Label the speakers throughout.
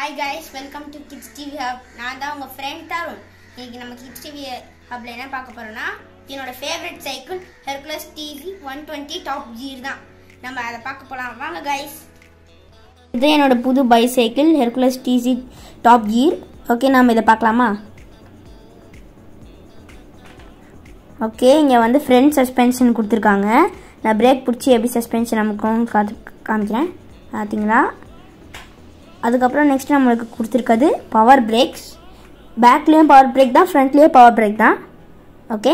Speaker 1: hi guys welcome to kids TV hub நான் தான் உங்கள் ஃப்ரெண்ட் தருண் இன்னைக்கு நம்ம கிட்ஸ் டிவி ஹப்பில் என்ன பார்க்க போகிறோம்னா என்னோட favourite cycle Hercules TV one twenty top gear தான் நம்ம அதை பார்க்க போகலாம் வாங்க கைஸ் இது என்னோட புது bicycle Hercules DC top gear okay நம்ம இதை பார்க்கலாமா ஓகே இங்கே வந்து ஃப்ரண்ட் சஸ்பென்ஷன் கொடுத்துருக்காங்க நான் பிரேக் பிடிச்சி எப்படி சஸ்பென்ஷன் நமக்கும் காத்து காமிக்கிறேன் பார்த்தீங்களா அதுக்கப்புறம் நெக்ஸ்ட் நம்மளுக்கு கொடுத்துருக்கிறது பவர் பிரேக்ஸ் பேக்லேயும் பவர் பிரேக் தான் ஃப்ரண்ட்லேயும் பவர் பிரேக் தான் ஓகே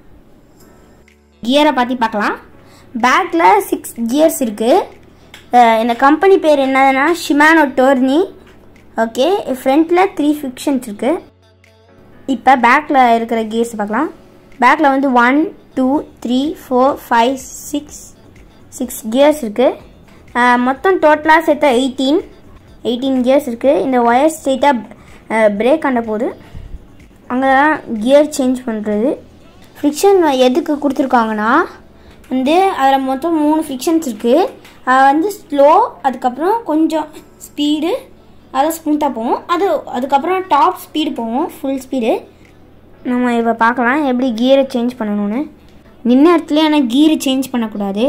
Speaker 1: கியரை பற்றி பார்க்கலாம் பேக்கில் சிக்ஸ் கியர்ஸ் இருக்குது இந்த கம்பெனி பேர் என்னதுன்னா ஷிமானோ டோர்னி ஓகே ஃப்ரண்ட்டில் த்ரீ ஃபிக்ஷன்ஸ் இருக்குது இப்போ பேக்கில் இருக்கிற கியர்ஸ் பார்க்கலாம் பேக்கில் வந்து one two three four five six six gears இருக்குது மொத்தம் டோட்டலாக சேர்த்தா எயிட்டீன் எயிட்டீன் கியர்ஸ் இருக்குது இந்த ஒயர் ஸ்ட்ரெயிட்டாக பிரேக் ஆண்ட போது அங்கே தான் கியர் சேஞ்ச் பண்ணுறது ஃப்ரிக்ஷன் எதுக்கு கொடுத்துருக்காங்கன்னா வந்து அதில் மொத்தம் மூணு ஃப்ரிக்ஷன்ஸ் இருக்குது அது வந்து ஸ்லோ அதுக்கப்புறம் கொஞ்சம் ஸ்பீடு அதெல்லாம் ஸ்மூத்தாக போகும் அது அதுக்கப்புறம் டாப் ஸ்பீடு போகும் ஃபுல் ஸ்பீடு நம்ம இப்போ பார்க்கலாம் எப்படி கியரை சேஞ்ச் பண்ணணும்னு நின்ன இடத்துல ஆனால் கீரை சேஞ்ச் பண்ணக்கூடாது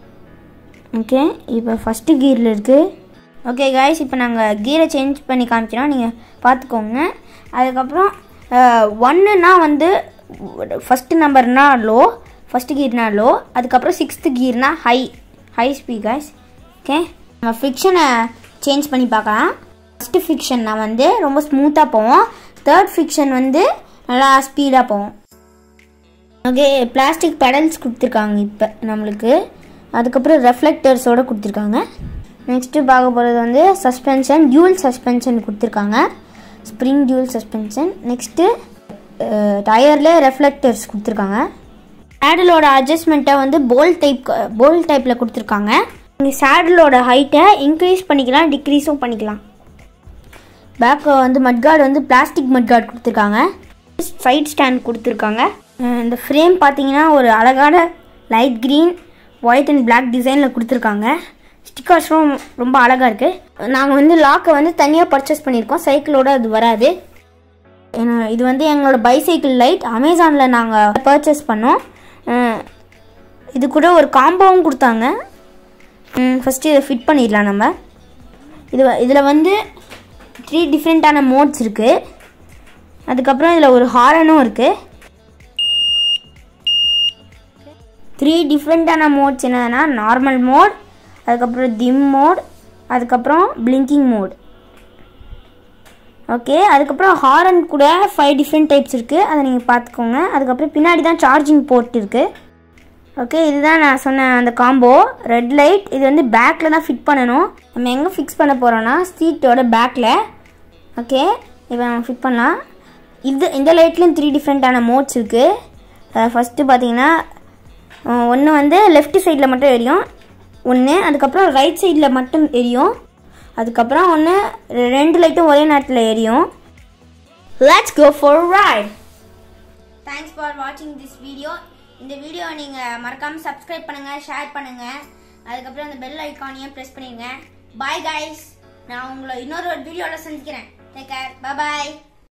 Speaker 1: ஓகே இப்போ ஃபஸ்ட்டு கீரில் இருக்குது ஓகே காய்ஸ் இப்போ நாங்கள் கீரை சேஞ்ச் பண்ணி காமிக்கிறோம் நீங்கள் பார்த்துக்கோங்க அதுக்கப்புறம் ஒன்றுனா வந்து ஃபஸ்ட்டு நம்பர்னா லோ ஃபஸ்ட்டு கீர்னா லோ அதுக்கப்புறம் சிக்ஸ்த்து கீர்னா high high speed guys okay நம்ம ஃபிக்ஷனை சேஞ்ச் பண்ணி பார்க்கலாம் ஃபஸ்ட்டு ஃபிக்ஷன்னா வந்து ரொம்ப ஸ்மூத்தாக போவோம் தேர்ட் ஃபிக்ஷன் வந்து நல்லா ஸ்பீடாக போவோம் ஓகே பிளாஸ்டிக் பெடல்ஸ் கொடுத்துருக்காங்க இப்போ நம்மளுக்கு அதுக்கப்புறம் ரெஃப்ளெக்டர்ஸோடு கொடுத்துருக்காங்க நெக்ஸ்ட்டு பார்க்க போகிறது வந்து சஸ்பென்ஷன் டியூல் சஸ்பென்ஷன் கொடுத்துருக்காங்க ஸ்ப்ரிங் டியூல் சஸ்பென்ஷன் நெக்ஸ்ட்டு டயரில் ரெஃப்ளெக்டர்ஸ் கொடுத்துருக்காங்க சேடலோட அட்ஜஸ்ட்மெண்ட்டை வந்து போல் டைப் போல் டைப்பில் கொடுத்துருக்காங்க நீங்கள் சேடலோட ஹைட்டை இன்க்ரீஸ் பண்ணிக்கலாம் டிக்ரீஸும் பண்ணிக்கலாம் பேக் வந்து மட்கார்டு வந்து பிளாஸ்டிக் மட்கார்டு கொடுத்துருக்காங்க சைட் ஸ்டாண்ட் கொடுத்துருக்காங்க இந்த ஃப்ரேம் பார்த்தீங்கன்னா ஒரு அழகான light green white and black டிசைனில் கொடுத்துருக்காங்க ஸ்டிக்கர்ஸும் ரொம்ப அழகாக இருக்குது நாங்கள் வந்து லாக்கை வந்து தனியாக பர்ச்சேஸ் பண்ணியிருக்கோம் சைக்கிளோட அது வராது இது வந்து எங்களோட பைசைக்கிள் லைட் அமேசானில் நாங்கள் பர்ச்சேஸ் பண்ணோம் இது கூட ஒரு காம்போவும் கொடுத்தாங்க ஃபஸ்ட்டு இதை ஃபிட் பண்ணிடலாம் நம்ம இது இதில் வந்து த்ரீ டிஃப்ரெண்ட்டான மோட்ஸ் இருக்குது அதுக்கப்புறம் இதில் ஒரு ஹாரனும் இருக்குது த்ரீ டிஃப்ரெண்ட்டான மோட்ஸ் என்னதுன்னா நார்மல் மோட் அதுக்கப்புறம் திம் மோட் அதுக்கப்புறம் பிளிங்கிங் மோட் ஓகே அதுக்கப்புறம் ஹாரன் கூட ஃபைவ் டிஃப்ரெண்ட் டைப்ஸ் இருக்குது அதை நீங்கள் பார்த்துக்கோங்க அதுக்கப்புறம் பின்னாடி தான் சார்ஜிங் போர்ட் இருக்குது ஓகே இதுதான் நான் சொன்ன அந்த காம்போ ரெட் லைட் இது வந்து பேக்கில் தான் ஃபிட் பண்ணணும் நம்ம எங்கே ஃபிக்ஸ் பண்ண போகிறோன்னா சீட்டோட பேக்கில் ஓகே இப்போ நம்ம ஃபிட் பண்ணலாம் இது இந்த லைட்லேயும் த்ரீ டிஃப்ரெண்ட்டான மோட்ஸ் இருக்குது ஃபஸ்ட்டு பார்த்தீங்கன்னா ஒன்று வந்து லெஃப்ட் சைடில் மட்டும் எரியும் ஒன்று அதுக்கப்புறம் ரைட் சைடில் மட்டும் எரியும் அதுக்கப்புறம் ஒன்று ரெண்டு லைட்டும் ஒரே நேரத்தில் எரியும் let's go for ride thanks for வாட்சிங் திஸ் வீடியோ இந்த வீடியோ நீங்கள் மறக்காமல் சப்ஸ்கிரைப் பண்ணுங்கள் ஷேர் பண்ணுங்கள் அதுக்கப்புறம் அந்த பெல் ஐக்கானையும் ப்ரெஸ் பண்ணிடுங்க பாய் கைஸ் நான் உங்களை இன்னொரு வீடியோவில் சந்திக்கிறேன் டேக் கேர் பாய்